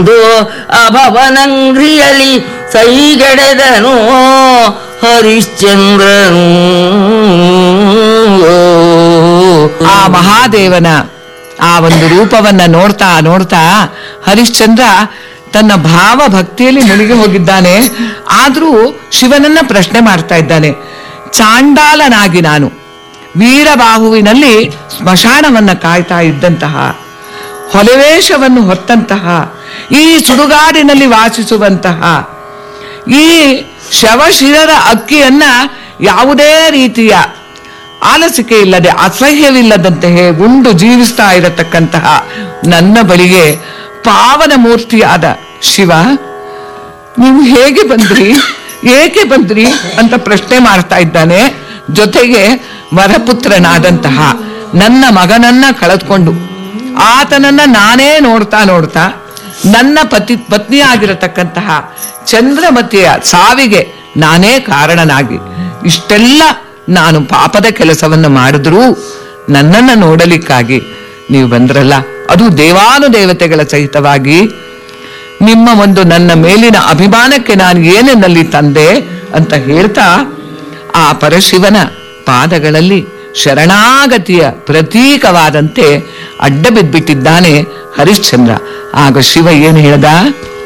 ಇದು ಅಭವನಂಗ್ರಿಯಲಿ ಸೈಗಡೆದನು ಹರಿಶ್ಚಂದ್ರನು ಆ ಮಹಾದೇವನ ಆ ಒಂದು ರೂಪವನ್ನ ನೋಡ್ತಾ ನೋಡ್ತಾ ಹರಿಶ್ಚಂದ್ರ ತನ್ನ ಭಾವ ಭಕ್ತಿಯಲ್ಲಿ ಮುಳುಗಿ ಹೋಗಿದ್ದಾನೆ ಆದ್ರೂ ಶಿವನನ್ನ ಪ್ರಶ್ನೆ ಮಾಡ್ತಾ ಇದ್ದಾನೆ ಚಾಂಡಾಲನಾಗಿ ನಾನು ವೀರಬಾಹುವಿನಲ್ಲಿ ಸ್ಮಶಾನವನ್ನ ಕಾಯ್ತಾ ಇದ್ದಂತಹ ಹೊಲವೇಶವನ್ನು ಹೊತ್ತಂತಹ ಈ ಸುಡುಗಾಡಿನಲ್ಲಿ ವಾಸಿಸುವಂತಹ ಈ ಶವಶಿರರ ಅಕ್ಕಿಯನ್ನ ಯಾವುದೇ ರೀತಿಯ ಆಲಸಿಕೆ ಇಲ್ಲದೆ ಅಸಹ್ಯವಿಲ್ಲದಂತೆಯೇ ಉಂಡು ಜೀವಿಸ್ತಾ ಇರತಕ್ಕಂತಹ ನನ್ನ ಬಳಿಗೆ ಪಾವನ ಮೂರ್ತಿಯಾದ ಶಿವ ನೀವು ಹೇಗೆ ಬಂದ್ರಿ ಏಕೆ ಬಂದ್ರಿ ಅಂತ ಪ್ರಶ್ನೆ ಮಾಡ್ತಾ ಇದ್ದಾನೆ ಜೊತೆಗೆ ವರಪುತ್ರನಾದಂತಹ ನನ್ನ ಮಗನನ್ನ ಕಳೆದುಕೊಂಡು ಆತನನ್ನ ನಾನೇ ನೋಡ್ತಾ ನೋಡ್ತಾ ನನ್ನ ಪತಿ ಪತ್ನಿಯಾಗಿರತಕ್ಕಂತಹ ಚಂದ್ರಮತಿಯ ಸಾವಿಗೆ ನಾನೇ ಕಾರಣನಾಗಿ ಇಷ್ಟೆಲ್ಲ ನಾನು ಪಾಪದ ಕೆಲಸವನ್ನು ಮಾಡಿದ್ರೂ ನನ್ನನ್ನ ನೋಡಲಿಕ್ಕಾಗಿ ನೀವು ಬಂದ್ರಲ್ಲ ಅದು ದೇವಾನುದೇವತೆಗಳ ಸಹಿತವಾಗಿ ನಿಮ್ಮ ಒಂದು ನನ್ನ ಮೇಲಿನ ಅಭಿಮಾನಕ್ಕೆ ನಾನು ಏನೆನ್ನಲ್ಲಿ ತಂದೆ ಅಂತ ಹೇಳ್ತಾ ಆ ಪರಶಿವನ ಪಾದಗಳಲ್ಲಿ ಶರಣಾಗತಿಯ ಪ್ರತೀಕವಾದಂತೆ ಅಡ್ಡ ಬಿದ್ಬಿಟ್ಟಿದ್ದಾನೆ ಹರಿಶ್ಚಂದ್ರ ಆಗ ಶಿವ ಏನು ಹೇಳ್ದ